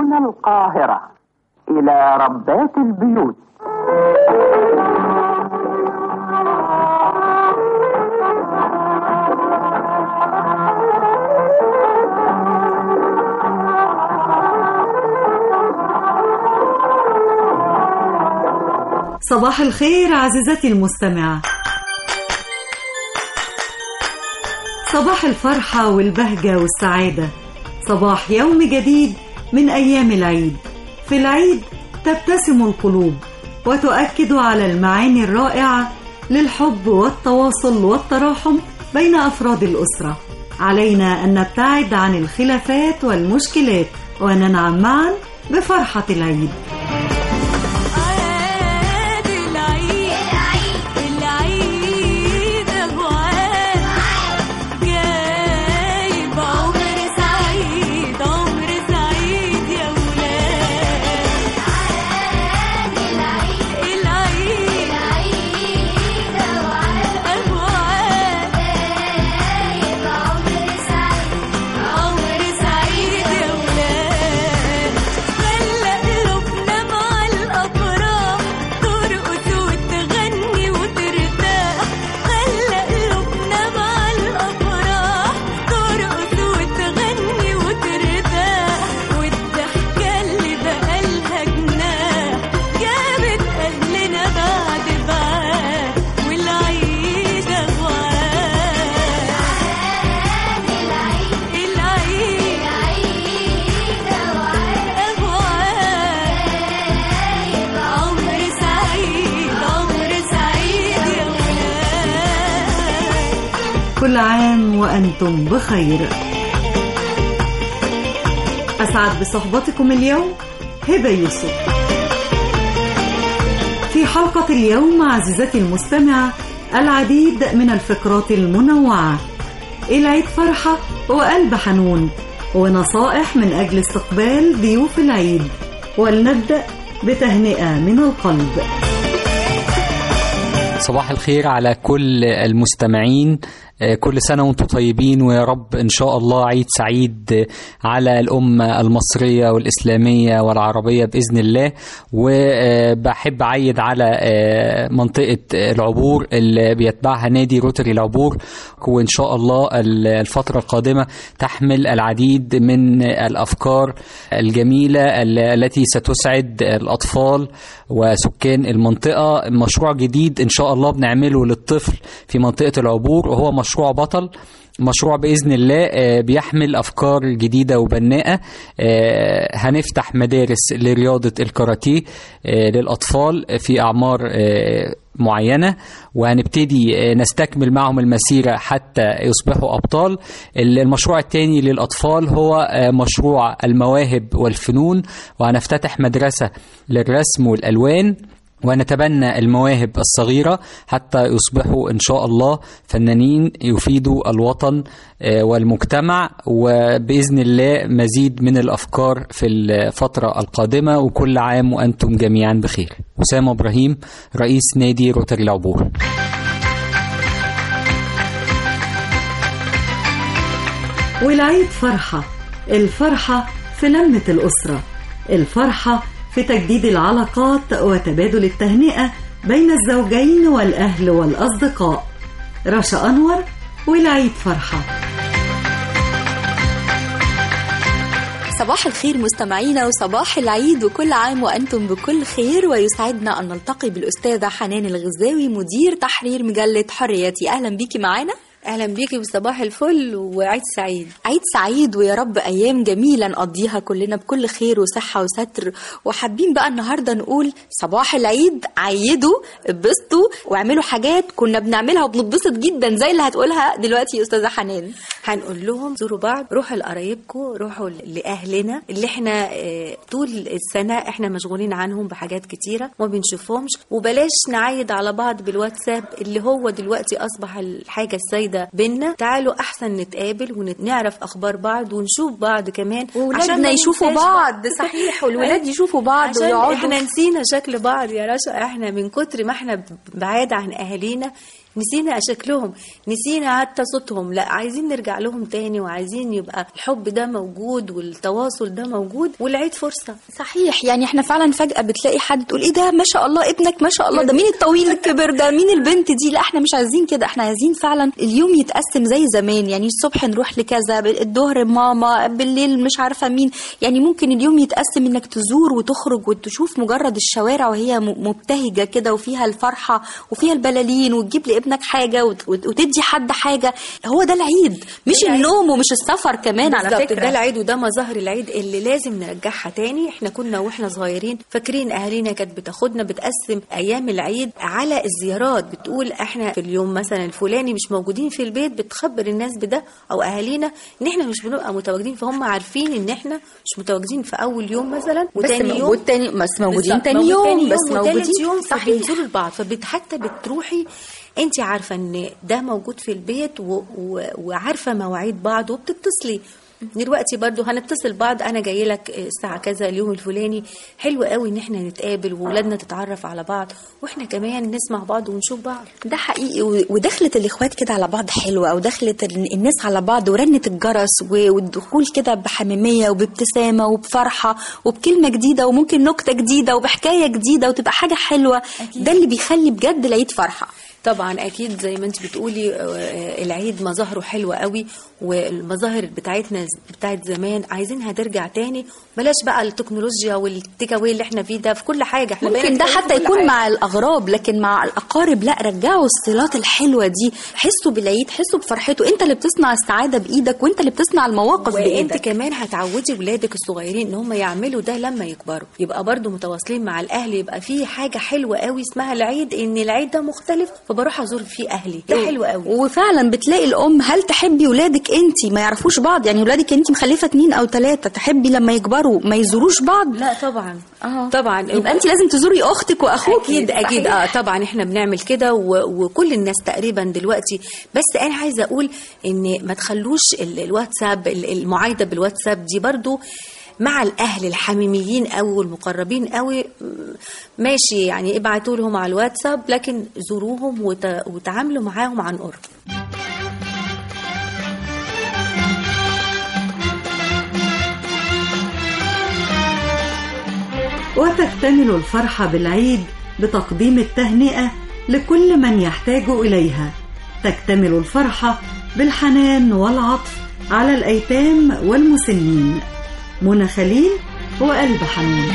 من القاهرة إلى ربات البيوت صباح الخير عزيزتي المستمعة صباح الفرحة والبهجة والسعادة صباح يوم جديد من أيام العيد في العيد تبتسم القلوب وتؤكد على المعاني الرائعة للحب والتواصل والتراحم بين أفراد الأسرة علينا أن نبتعد عن الخلافات والمشكلات وننعم معا بفرحة العيد كل عام وأنتم بخير أسعد بصحبتكم اليوم هبة يوسف في حلقة اليوم عزيزتي المستمعة العديد من الفقرات المنوعة العيد فرحة وقلب حنون ونصائح من أجل استقبال ضيوف العيد ولنبدأ بتهنئة من القلب صباح الخير على كل المستمعين كل سنة وانتم طيبين ويا رب إن شاء الله عيد سعيد على الأمة المصرية والإسلامية والعربية بإذن الله وبحب أعيد على منطقة العبور اللي بيتبعها نادي روتري العبور وإن شاء الله الفترة القادمة تحمل العديد من الأفكار الجميلة التي ستسعد الأطفال وسكان المنطقة مشروع جديد إن شاء الله بنعمله للطفل في منطقة العبور وهو مشروع مشروع بطل مشروع باذن الله بيحمل افكار جديده وبناءه هنفتح مدارس لرياضه الكاراتيه للاطفال في اعمار معينه وهنبتدي نستكمل معهم المسيره حتى يصبحوا ابطال المشروع الثاني للاطفال هو مشروع المواهب والفنون وهنفتتح مدرسه للرسم والالوان ونتبنى المواهب الصغيرة حتى يصبحوا إن شاء الله فنانين يفيدوا الوطن والمجتمع وبإذن الله مزيد من الأفكار في الفترة القادمة وكل عام وأنتم جميعا بخير أسامة إبراهيم رئيس نادي روتري العبور والعيد فرحة الفرحة في لمة الأسرة الفرحة في تجديد العلاقات وتبادل التهنئة بين الزوجين والأهل والأصدقاء رشا أنور والعيد فرحة صباح الخير مستمعينا وصباح العيد وكل عام وأنتم بكل خير ويسعدنا أن نلتقي بالأستاذة حنان الغزاوي مدير تحرير مجلة حريتي أهلا بيكي معانا اهلا بيكي وصباح الفل وعيد سعيد عيد سعيد ويا رب ايام جميله نقضيها كلنا بكل خير وصحه وستر وحابين بقى النهارده نقول صباح العيد عيدوا اتبسطوا واعملوا حاجات كنا بنعملها وبنتبسط جدا زي اللي هتقولها دلوقتي يا استاذه حنان هنقول لهم زوروا بعض روحوا لقرايبكم روحوا لاهلنا اللي احنا طول السنه احنا مشغولين عنهم بحاجات كتيره وما بنشوفهمش وبلاش نعيد على بعض بالواتساب اللي هو دلوقتي اصبح الحاجه السائده بينا تعالوا احسن نتقابل ونعرف اخبار بعض ونشوف بعض كمان وولادنا يشوفوا بعض صحيح والولاد يشوفوا بعض عشان ويقعدوا احنا نسينا شكل بعض يا رشا احنا من كتر ما احنا بعاد عن اهالينا نسينا شكلهم نسينا حتى صوتهم لا عايزين نرجع لهم تاني وعايزين يبقى الحب ده موجود والتواصل ده موجود والعيد فرصة صحيح يعني احنا فعلا فجأة بتلاقي حد تقول ايه ده ما شاء الله ابنك ما شاء الله ده مين الطويل الكبر ده مين البنت دي لا احنا مش عايزين كده احنا عايزين فعلا اليوم يتقسم زي زمان يعني الصبح نروح لكذا الظهر ماما بالليل مش عارفة مين يعني ممكن اليوم يتقسم انك تزور وتخرج وتشوف مجرد الشوارع وهي م- مبتهجة كده وفيها الفرحة وفيها البلالين وتجيب لابنك حاجة وت- وت- وتدي حد حاجة هو ده العيد مش العيد. النوم ومش السفر كمان على بالظبط، فكرة ده العيد وده مظاهر العيد اللي لازم نرجعها تاني احنا كنا واحنا صغيرين فاكرين اهالينا كانت بتاخدنا بتقسم ايام العيد على الزيارات بتقول احنا في اليوم مثلا الفلاني مش موجودين في البيت بتخبر الناس بده او اهالينا ان احنا مش بنبقى متواجدين فهم عارفين ان احنا مش متواجدين في اول يوم مثلا وتاني يوم موجود تاني بس موجودين بالظبط، تاني موجود يوم تاني بس وتالت موجودين يوم صحيح فبينزلوا لبعض فبت حتى بتروحي انت عارفه ان ده موجود في البيت و... و... وعارفه مواعيد بعض وبتتصلي دلوقتي برضو هنتصل بعض انا جاي لك الساعه كذا اليوم الفلاني حلو قوي ان احنا نتقابل واولادنا تتعرف على بعض واحنا كمان نسمع بعض ونشوف بعض ده حقيقي و- ودخلة الإخوات كده على بعض حلوة ودخلة ال- الناس على بعض ورنة الجرس و- والدخول كده بحميمية وبابتسامة وبفرحة وبكلمة جديدة وممكن نكتة جديدة وبحكاية جديدة وتبقى حاجة حلوة ده اللي بيخلي بجد العيد فرحة طبعا اكيد زي ما انت بتقولي آه، العيد مظاهره حلوه قوي والمظاهر بتاعتنا بتاعت زمان عايزينها ترجع تاني بلاش بقى التكنولوجيا والتيك اواي اللي احنا فيه ده في كل حاجه احنا ممكن بقينا ده نتكلم في حتى كل يكون حاجة. مع الأغراب لكن مع الأقارب لا رجعوا الصلات الحلوة دي حسوا بالعيد حسوا بفرحته أنت اللي بتصنع السعادة بإيدك وأنت اللي بتصنع المواقف وانت بإيدك كمان هتعودي ولادك الصغيرين ان هم يعملوا ده لما يكبروا يبقى برضو متواصلين مع الاهل يبقى في حاجه حلوه قوي اسمها العيد ان العيد ده مختلف فبروح ازور فيه اهلي ده حلو قوي وفعلا بتلاقي الام هل تحبي ولادك انت ما يعرفوش بعض يعني ولادك انت مخلفه اتنين او ثلاثه تحبي لما يكبروا ما يزوروش بعض لا طبعا اه طبعا يبقى انت لازم تزوري اختك واخوك اكيد اكيد اه طبعا احنا بنعمل كده و- وكل الناس تقريبا دلوقتي بس انا عايزه اقول ان ما تخلوش ال- الواتساب ال- المعايده بالواتساب دي برضو مع الاهل الحميميين قوي والمقربين قوي م- ماشي يعني ابعتوا لهم على الواتساب لكن زوروهم وت- وتعاملوا معاهم عن قرب وتكتمل الفرحة بالعيد بتقديم التهنئة لكل من يحتاج إليها تكتمل الفرحة بالحنان والعطف على الأيتام والمسنين منى خليل وقلب حنون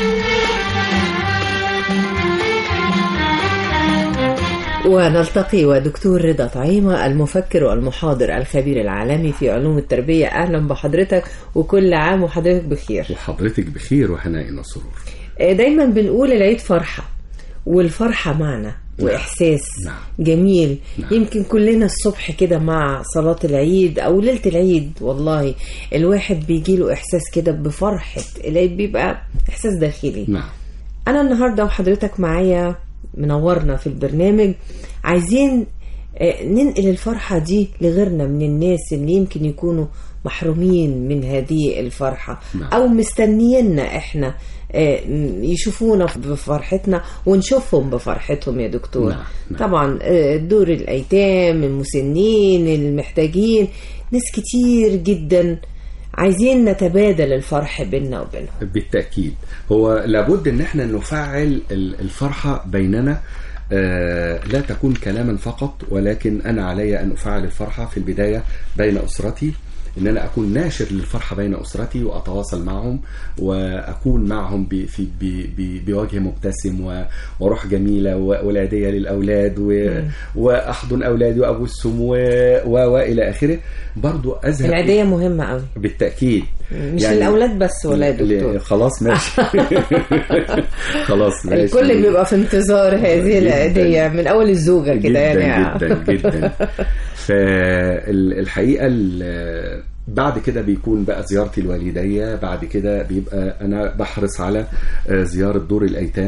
ونلتقي ودكتور رضا طعيمة المفكر والمحاضر الخبير العالمي في علوم التربية أهلا بحضرتك وكل عام وحضرتك بخير وحضرتك بخير وهنائنا سرور دايما بنقول العيد فرحة والفرحة معنى وإحساس نعم. جميل نعم. يمكن كلنا الصبح كده مع صلاة العيد أو ليلة العيد والله الواحد بيجيله إحساس كده بفرحة العيد بيبقى إحساس داخلي نعم أنا النهاردة وحضرتك معايا منورنا في البرنامج عايزين آه، ننقل الفرحة دي لغيرنا من الناس اللي يمكن يكونوا محرومين من هذه الفرحة نعم. أو مستنيينا إحنا آه، يشوفونا بفرحتنا ونشوفهم بفرحتهم يا دكتور نعم، نعم. طبعا آه، دور الأيتام المسنين المحتاجين ناس كتير جدا عايزين نتبادل الفرح بيننا وبينهم بالتأكيد هو لابد ان احنا نفعل ال- الفرحة بيننا آه، لا تكون كلاما فقط ولكن انا علي ان افعل الفرحة في البداية بين اسرتي ان انا اكون ناشر للفرحة بين اسرتي واتواصل معهم واكون معهم ب- في ب- ب- بوجه مبتسم و- وروح جميلة و- والعيدية للاولاد و- واحضن اولادي وابوسهم و- و- والى اخره برضو اذهب العيدية مهمة قوي بالتأكيد مش للأولاد بس ولا يا ل- دكتور خلاص ماشي خلاص ماشي الكل بيبقى في انتظار هذه جداً. العيدية من أول الزوجة كده جدا يعني جدا جدا فالحقيقة ال- بعد كده بيكون بقى زيارتي الوالدية بعد كده بيبقى أنا بحرص على آه، زيارة دور الأيتام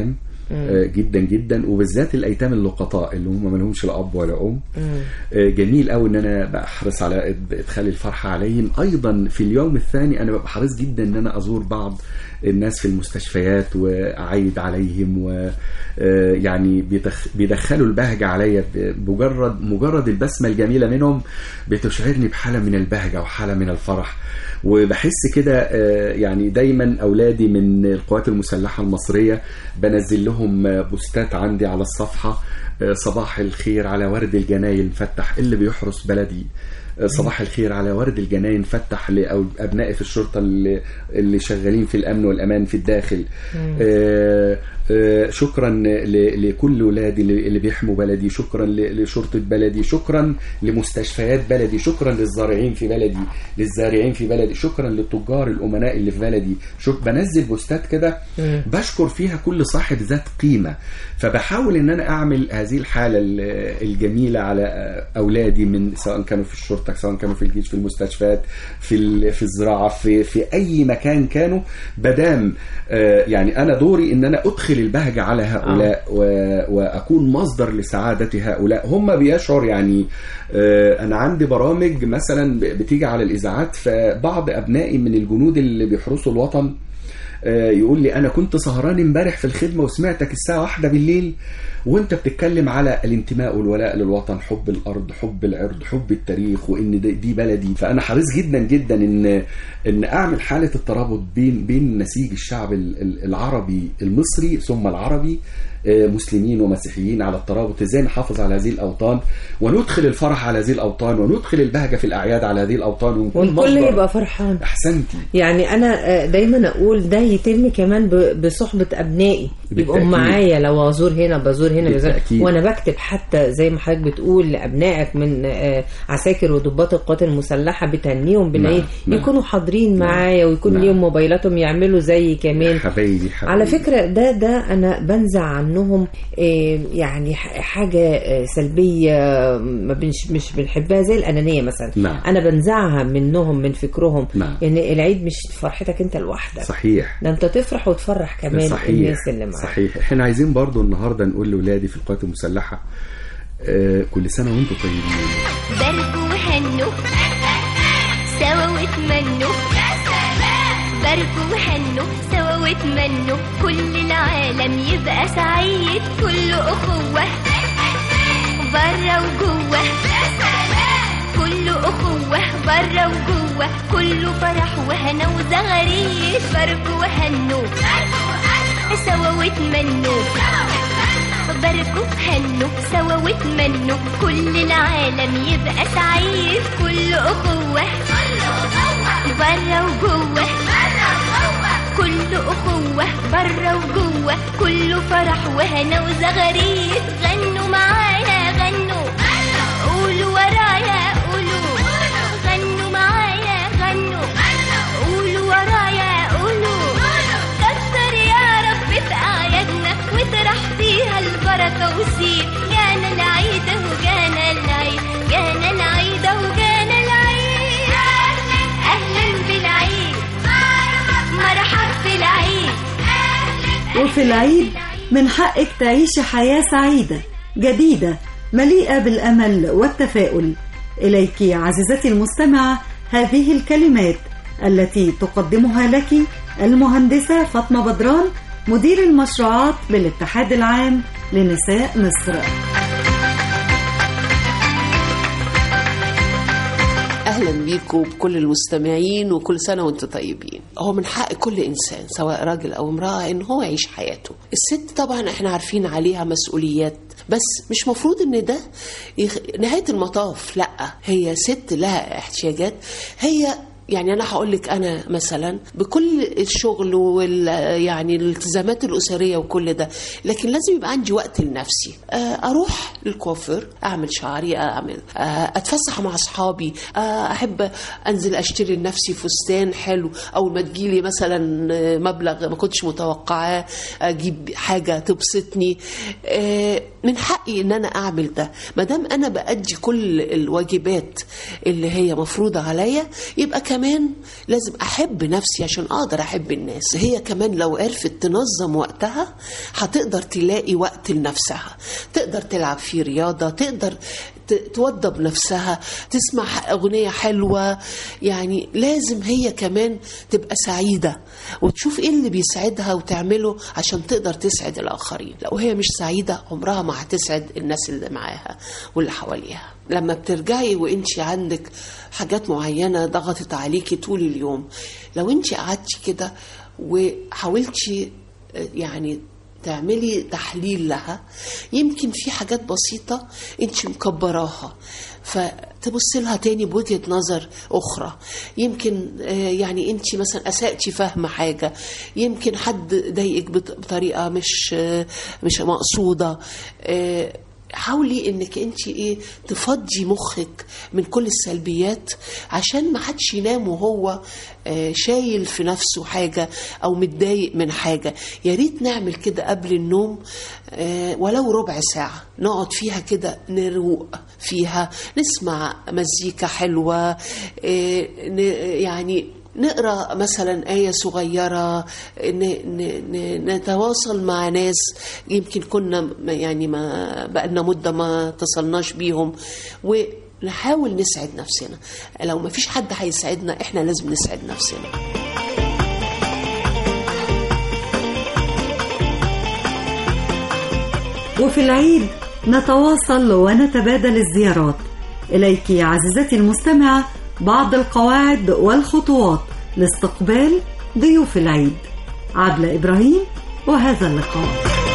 آه، جدا جدا وبالذات الايتام اللقطاء اللي هم ما لهمش لا اب ولا ام آه، جميل قوي ان انا بحرص على إد- ادخال الفرحه عليهم ايضا في اليوم الثاني انا ببقى حريص جدا ان انا ازور بعض الناس في المستشفيات واعيد عليهم و آه، يعني بيدخ- بيدخلوا البهجه عليا بمجرد مجرد البسمه الجميله منهم بتشعرني بحاله من البهجه وحاله من الفرح وبحس كده آه، يعني دايما اولادي من القوات المسلحه المصريه بنزل لهم آه، بوستات عندي على الصفحه آه، صباح الخير على ورد الجناين فتح اللي بيحرس بلدي آه، صباح الخير على ورد الجناين فتح لأبنائي في الشرطة اللي, اللي شغالين في الأمن والأمان في الداخل آه، آه، شكرا ل- لكل ولادي اللي اللي بيحموا بلدي شكرا ل- لشرطة بلدي شكرا لمستشفيات بلدي شكرا للزارعين في بلدي للزارعين في بلدي شكرا للتجار الأمناء اللي في بلدي شك بنزل بوستات كده بشكر فيها كل صاحب ذات قيمة فبحاول ان انا اعمل هذه الحالة ال- الجميلة على اولادي من سواء كانوا في الشرطة سواء كانوا في الجيش في المستشفيات في ال- في الزراعة في في اي مكان كانوا بدام آه، يعني انا دوري ان انا ادخل البهجة على هؤلاء و- واكون مصدر لسعادة هؤلاء هم بيشعر يعني آه، انا عندي برامج مثلا ب- بتيجي على الاذاعات فبعض ابنائي من الجنود اللي بيحرسوا الوطن آه، يقول لي انا كنت سهران امبارح في الخدمه وسمعتك الساعه واحدة بالليل وانت بتتكلم على الانتماء والولاء للوطن حب الارض حب العرض حب التاريخ وان دي, دي بلدي فانا حريص جدا جدا ان ان اعمل حاله الترابط بين بين نسيج الشعب ال- ال- العربي المصري ثم العربي آه، مسلمين ومسيحيين على الترابط ازاي نحافظ على هذه الاوطان وندخل الفرح على هذه الاوطان وندخل البهجه في الاعياد على هذه الاوطان ونكون والكل مصدر- يبقى فرحان احسنتي يعني انا آه، دايما اقول ده يتم كمان ب- بصحبه ابنائي يبقوا بالتأكيد. معايا لو ازور هنا بزور هنا بزور بالتأكيد. وانا بكتب حتى زي ما حضرتك بتقول لابنائك من آه، عساكر وضباط القوات المسلحه بتهنيهم بالعيد نعم. يكونوا حاضرين معايا ويكون نعم. ليهم موبايلاتهم يعملوا زي كمان حبايبي حبايبي على فكرة ده ده أنا بنزع عنهم آه، يعني ح- حاجة آه، سلبية ما بنش مش بنحبها زي الأنانية مثلا نعم. أنا بنزعها منهم من فكرهم نعم. إن العيد مش فرحتك أنت لوحدك صحيح ده أنت تفرح وتفرح كمان صحيح الناس اللي معاك صحيح احنا عايزين برضو النهارده نقول لاولادي في القوات المسلحه آه كل سنه وانتم طيبين باركوا وهنوا سوا واتمنوا باركوا وهنوا سوا واتمنوا كل العالم يبقى سعيد كله أخوة برا وجوه كله أخوة برا وجوه كله فرح وهنا وزغاريد باركوا وهنوا سوا واتمنوا باركوا هنوا سوا واتمنوا كل العالم يبقى سعيد كل أخوة برا وجوه كل أخوة برا وجوه كله فرح وهنا وزغاريد غنوا معانا غنوا قولوا ورايا قولوا غنوا معايا غنوا قولوا ورايا قولوا كتر يا رب في أعيادنا واطرح فيها البركة وسيب جانا العيد اهو جانا العيد جانا العيد اهو جانا العيد أهلا بالعيد مرحب في العيد وفي العيد من حقك تعيشي حياة سعيدة جديدة مليئة بالأمل والتفاؤل إليك عزيزتي المستمعة هذه الكلمات التي تقدمها لك المهندسة فاطمة بدران مدير المشروعات بالاتحاد العام لنساء مصر اهلا بيكم بكل المستمعين وكل سنه وانتم طيبين هو من حق كل انسان سواء راجل او امراه ان هو يعيش حياته الست طبعا احنا عارفين عليها مسؤوليات بس مش مفروض ان ده يخ... نهايه المطاف لا هي ست لها احتياجات هي يعني انا هقول لك انا مثلا بكل الشغل وال يعني الالتزامات الاسريه وكل ده لكن لازم يبقى عندي وقت لنفسي آه، اروح للكوافير اعمل شعري اعمل آه، اتفسح مع اصحابي آه، احب انزل اشتري لنفسي فستان حلو اول ما تجيلي مثلا آه، مبلغ ما كنتش متوقعاه اجيب حاجه تبسطني آه، من حقي ان انا اعمل ده ما دام انا بادي كل الواجبات اللي هي مفروضه عليا يبقى كمان كمان لازم احب نفسي عشان اقدر احب الناس هي كمان لو عرفت تنظم وقتها هتقدر تلاقي وقت لنفسها تقدر تلعب فيه رياضه تقدر ت- توضب نفسها تسمع اغنيه حلوه يعني لازم هي كمان تبقى سعيده وتشوف ايه اللي بيسعدها وتعمله عشان تقدر تسعد الاخرين لو هي مش سعيده عمرها ما هتسعد الناس اللي معاها واللي حواليها لما بترجعي وانت عندك حاجات معينه ضغطت عليكي طول اليوم لو انت قعدتي كده وحاولتي آه، يعني تعملي تحليل لها يمكن في حاجات بسيطة انت مكبراها فتبص لها تاني بوجهة نظر أخرى يمكن آه، يعني انت مثلا أسأتي فهم حاجة يمكن حد ضايقك بط- بطريقة مش آه، مش مقصودة آه، حاولي انك انت ايه تفضي مخك من كل السلبيات عشان ما حدش ينام وهو آه، شايل في نفسه حاجه او متضايق من حاجه يا ريت نعمل كده قبل النوم آه، ولو ربع ساعه نقعد فيها كده نروق فيها نسمع مزيكا حلوه آه، ن- يعني نقرا مثلا آية صغيرة ن... ن... ن... نتواصل مع ناس يمكن كنا م- يعني ما بقالنا مدة ما اتصلناش بيهم ونحاول نسعد نفسنا لو ما فيش حد هيسعدنا احنا لازم نسعد نفسنا وفي العيد نتواصل ونتبادل الزيارات إليك يا عزيزتي المستمعة بعض القواعد والخطوات لاستقبال ضيوف العيد عبلة إبراهيم وهذا اللقاء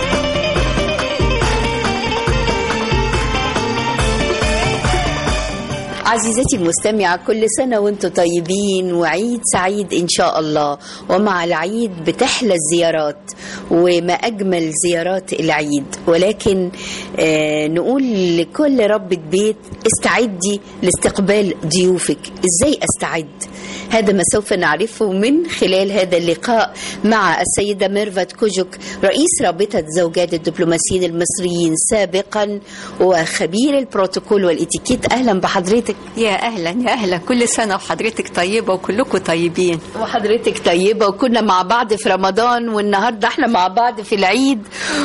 عزيزتي المستمعة كل سنة وانتم طيبين وعيد سعيد إن شاء الله ومع العيد بتحلى الزيارات وما أجمل زيارات العيد ولكن آه نقول لكل ربة بيت استعدي لاستقبال ضيوفك إزاي أستعد هذا ما سوف نعرفه من خلال هذا اللقاء مع السيدة ميرفت كوجوك رئيس رابطة زوجات الدبلوماسيين المصريين سابقا وخبير البروتوكول والاتيكيت أهلا بحضرتك يا اهلا يا اهلا كل سنه وحضرتك طيبه وكلكم طيبين وحضرتك طيبة وكنا مع بعض في رمضان والنهاردة احنا مع بعض في العيد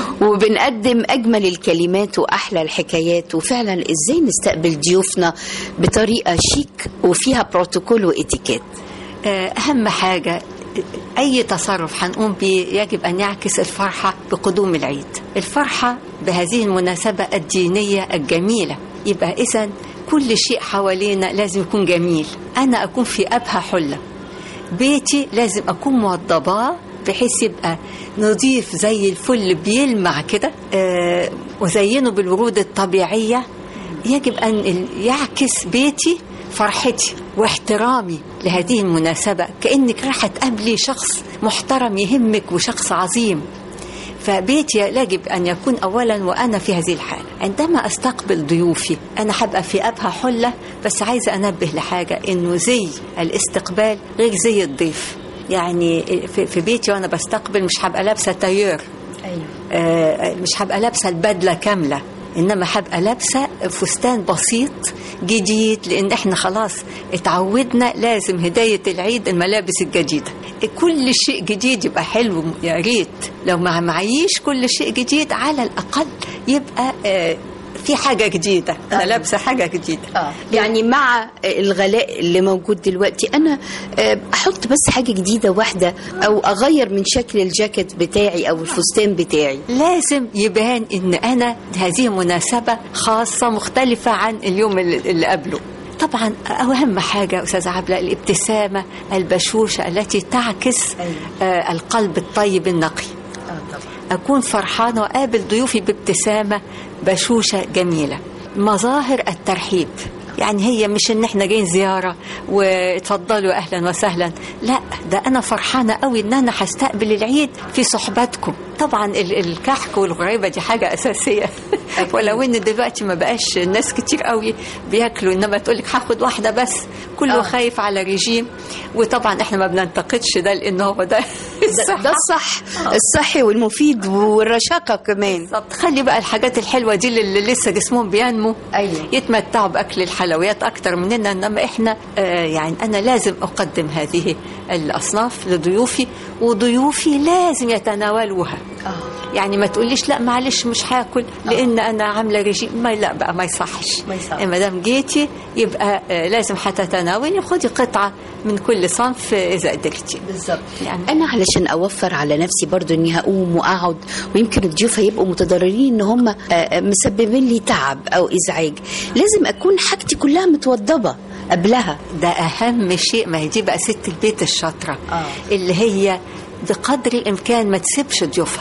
وبنقدم أجمل الكلمات وأحلى الحكايات وفعلا إزاي نستقبل ضيوفنا بطريقة شيك وفيها بروتوكول وإتيكيت آه، اهم حاجه اي تصرف هنقوم به يجب ان يعكس الفرحه بقدوم العيد الفرحه بهذه المناسبه الدينيه الجميله يبقى اذا كل شيء حوالينا لازم يكون جميل انا اكون في ابهى حله بيتي لازم اكون موضباه بحيث يبقى نظيف زي الفل بيلمع كده آه وزينه بالورود الطبيعيه يجب ان ال- يعكس بيتي فرحتي واحترامي لهذه المناسبه كانك رايحه تقابلي شخص محترم يهمك وشخص عظيم فبيتي يجب أن يكون أولا وأنا في هذه الحالة عندما أستقبل ضيوفي أنا هبقى في أبهى حلة بس عايزة أنبه لحاجة إنه زي الاستقبال غير زي الضيف يعني في في بيتي وأنا بستقبل مش هبقى لابسة تاير آه، مش هبقى لابسة البدلة كاملة انما هبقى لابسه فستان بسيط جديد لان احنا خلاص اتعودنا لازم هدايه العيد الملابس الجديده كل شيء جديد يبقى حلو يا ريت لو ما معيش كل شيء جديد على الاقل يبقى آه، في حاجه جديده انا لابسه حاجه جديده آه. يعني مع الغلاء اللي موجود دلوقتي انا آه، احط بس حاجه جديده واحده او اغير من شكل الجاكيت بتاعي او الفستان بتاعي لازم يبان ان انا هذه مناسبه خاصه مختلفه عن اليوم اللي اللي قبله طبعا اهم حاجه استاذه عبله الابتسامه البشوشه التي تعكس آه القلب الطيب النقي اكون فرحانه واقابل ضيوفي بابتسامه بشوشه جميله مظاهر الترحيب يعني هي مش ان احنا جايين زياره واتفضلوا اهلا وسهلا لا ده انا فرحانه قوي ان انا هستقبل العيد في صحبتكم طبعا ال- الكحك والغريبه دي حاجه اساسيه ولو ان دلوقتي ما بقاش ناس كتير قوي بياكلوا انما تقول لك هاخد واحده بس كله آه. خايف على ريجيم وطبعا احنا ما بننتقدش ده لان هو ده ده, ده الصح الصحي والمفيد والرشاقه كمان بالظبط خلي بقى الحاجات الحلوه دي اللي لسه جسمهم بينمو أيوة. يتمتعوا باكل الحلويات اكتر مننا انما احنا آه يعني انا لازم اقدم هذه الاصناف لضيوفي وضيوفي لازم يتناولوها يعني ما تقوليش لا معلش مش هاكل لان انا عامله ريجيم ما لا بقى ما يصحش ما يصحش. ما دام جيتي يبقى آه لازم هتتناولي خدي قطعه من كل صنف آه، اذا قدرتي بالظبط يعني انا علشان اوفر على نفسي برضو اني هقوم واقعد ويمكن الضيوف هيبقوا متضررين ان هم آه، مسببين لي تعب او ازعاج لازم اكون حاجتي كلها متوضبه قبلها ده اهم شيء ما هي دي بقى ست البيت الشاطره آه. اللي هي بقدر الامكان ما تسيبش ضيوفها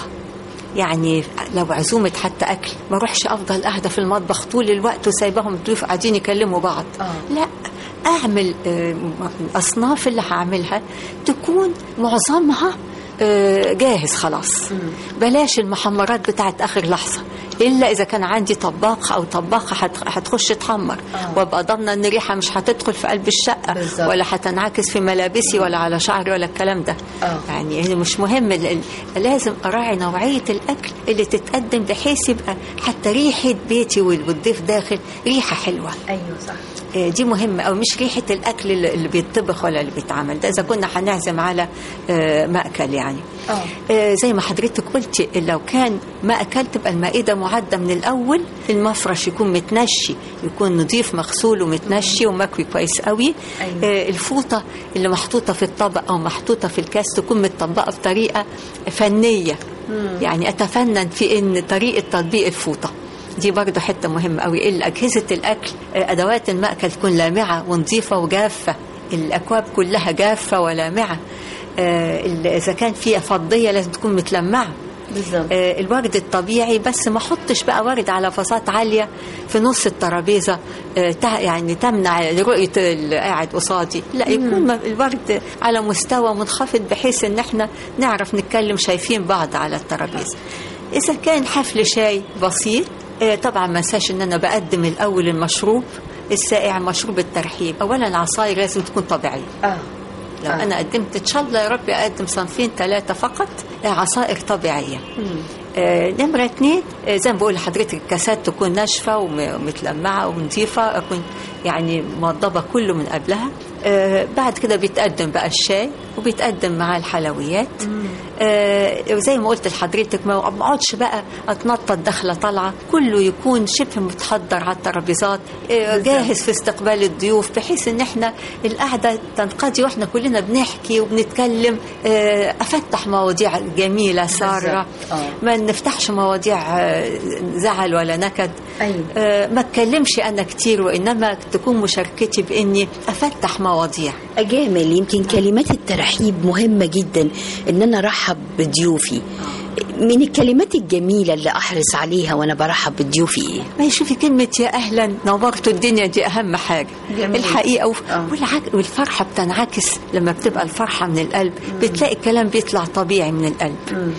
يعني لو عزومة حتى أكل ما أروحش أفضل قاعدة في المطبخ طول الوقت وسايباهم الضيوف قاعدين يكلموا بعض آه. لا أعمل آه، الأصناف اللي هعملها تكون معظمها آه، جاهز خلاص بلاش المحمرات بتاعت آخر لحظة إلا إذا كان عندي طباخ أو طباخة هت- هتخش تحمر وأبقى ضامنة إن الريحة مش هتدخل في قلب الشقة بالظبط. ولا هتنعكس في ملابسي ولا على شعري ولا الكلام ده آه. يعني هي مش مهم ال- ال- لازم اراعي نوعيه الاكل اللي تتقدم بحيث يبقى حتى ريحه بيتي وال- والضيف داخل ريحه حلوه ايوه صح آه، دي مهمه او مش ريحه الاكل اللي اللي بيتطبخ ولا اللي بيتعمل ده اذا كنا هنعزم على آه، مأكل يعني آه. آه، زي ما حضرتك قلتي لو كان مأكل تبقى المائده معده من الاول المفرش يكون متنشي يكون نظيف مغسول ومتنشي ومكوي كويس قوي أيوة. آه، الفوطه اللي محطوطه في الطبق او محطوطه في الكاس تكون متطبقه بطريقه فنيه يعني اتفنن في ان طريقه تطبيق الفوطه دي برضه حته مهمه قوي ال- اجهزه الاكل آه، ادوات المأكل تكون لامعه ونظيفه وجافه الاكواب كلها جافه ولامعه آه، ال- اذا كان فيها فضيه لازم تكون متلمعه بالظبط آه، الورد الطبيعي بس ما احطش بقى ورد على فازات عاليه في نص الترابيزه آه، تع- يعني تمنع رؤيه اللي قاعد قصادي لا يكون م- الورد على مستوى منخفض بحيث ان احنا نعرف نتكلم شايفين بعض على الترابيزه اذا كان حفل شاي بسيط آه، طبعا ما انساش ان انا بقدم الاول المشروب السائع مشروب الترحيب اولا العصاير لازم تكون طبيعيه اه لو آه. انا قدمت ان شاء الله يا رب اقدم صنفين ثلاثه فقط آه، عصائر طبيعيه آه، نمرة اتنين آه، زي ما بقول لحضرتك الكاسات تكون ناشفة وم- ومتلمعة ونظيفة أكون يعني موضبة كله من قبلها آه، بعد كده بيتقدم بقى الشاي وبيتقدم معاه الحلويات آه، وزي ما قلت لحضرتك ما ما اقعدش بقى اتنطط داخله طالعه كله يكون شبه متحضر على الترابيزات آه، جاهز في استقبال الضيوف بحيث ان احنا القعده تنقضي واحنا كلنا بنحكي وبنتكلم آه، افتح مواضيع جميله ساره بالظبط. آه. ما نفتحش مواضيع آه، زعل ولا نكد أيوة. آه، ما اتكلمش انا كتير وانما تكون مشاركتي باني افتح مواضيع أجامل يمكن كلمات الترحيب مهمة جدا إن أنا أرحب بضيوفي من الكلمات الجميلة اللي أحرص عليها وأنا برحب بضيوفي إيه؟ ما يشوفي كلمة يا أهلا نورتوا الدنيا دي أهم حاجة جميل. الحقيقة و- آه. والعك- والفرحة بتنعكس لما بتبقى الفرحة من القلب بتلاقي الكلام بيطلع طبيعي من القلب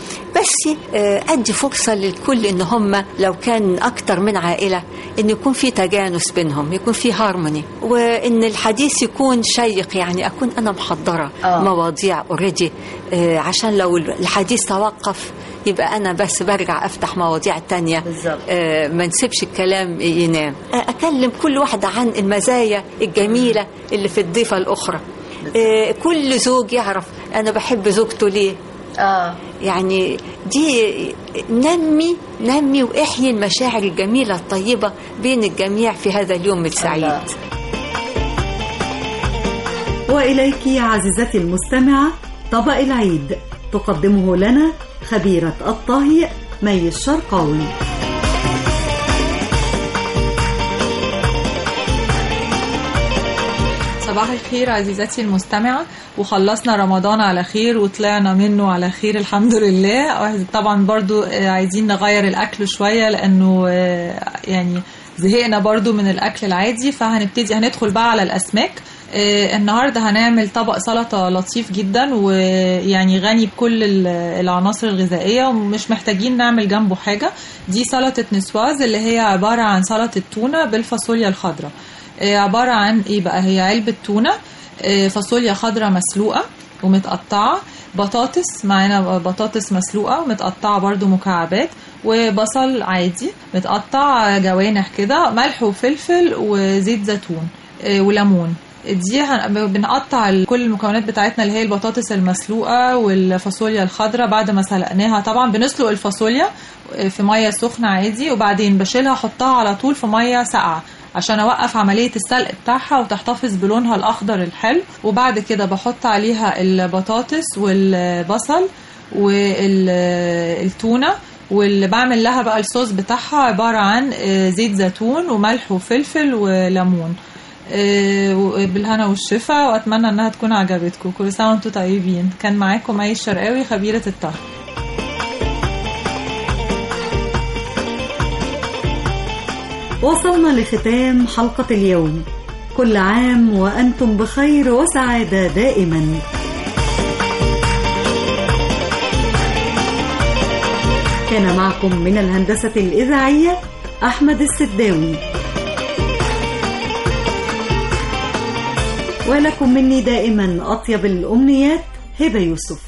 بس آه، أدي فرصة للكل إن هم لو كان أكتر من عائلة إن يكون في تجانس بينهم يكون في هارموني وإن الحديث يكون شيق يعني أكون أنا محضرة آه. مواضيع اوريدي عشان لو الحديث توقف يبقى انا بس برجع افتح مواضيع تانية بالظبط. آه، ما نسيبش الكلام ينام آه، اكلم كل واحده عن المزايا الجميله اللي في الضيفه الاخرى آه، كل زوج يعرف انا بحب زوجته ليه آه يعني دي نمي نمي واحيي المشاعر الجميله الطيبه بين الجميع في هذا اليوم السعيد الله. وإليك عزيزتي المستمعة طبق العيد تقدمه لنا خبيرة الطهي مي الشرقاوي صباح الخير عزيزتي المستمعة وخلصنا رمضان على خير وطلعنا منه على خير الحمد لله طبعا برضو آه، عايزين نغير الأكل شوية لأنه آه، يعني زهقنا برضو من الأكل العادي فهنبتدي هندخل بقى على الأسماك آه، النهاردة هنعمل طبق سلطة لطيف جدا ويعني غني بكل ال- العناصر الغذائية ومش محتاجين نعمل جنبه حاجة دي سلطة نسواز اللي هي عبارة عن سلطة تونة بالفاصوليا الخضراء آه، عبارة عن ايه بقى هي علبة تونة آه، فاصوليا خضراء مسلوقة ومتقطعة بطاطس معانا بطاطس مسلوقة متقطعة برضو مكعبات وبصل عادي متقطع جوانح كده ملح وفلفل وزيت زيتون آه، وليمون دي هن- بنقطع ال- كل المكونات بتاعتنا اللي هي البطاطس المسلوقة والفاصوليا الخضراء بعد ما سلقناها طبعا بنسلق الفاصوليا في مية سخنة عادي وبعدين بشيلها احطها على طول في مية ساقعة عشان اوقف عملية السلق بتاعها وتحتفظ بلونها الاخضر الحلو وبعد كده بحط عليها البطاطس والبصل والتونة واللي بعمل لها بقى الصوص بتاعها عبارة عن آه، زيت زيتون وملح وفلفل وليمون آه، بالهنا والشفا واتمنى انها تكون عجبتكم كل سنه وانتم طيبين كان معاكم مي الشرقاوي خبيره الطهي وصلنا لختام حلقة اليوم كل عام وأنتم بخير وسعادة دائما كان معكم من الهندسة الإذاعية أحمد السداوي ولكم مني دائما أطيب الأمنيات هبة يوسف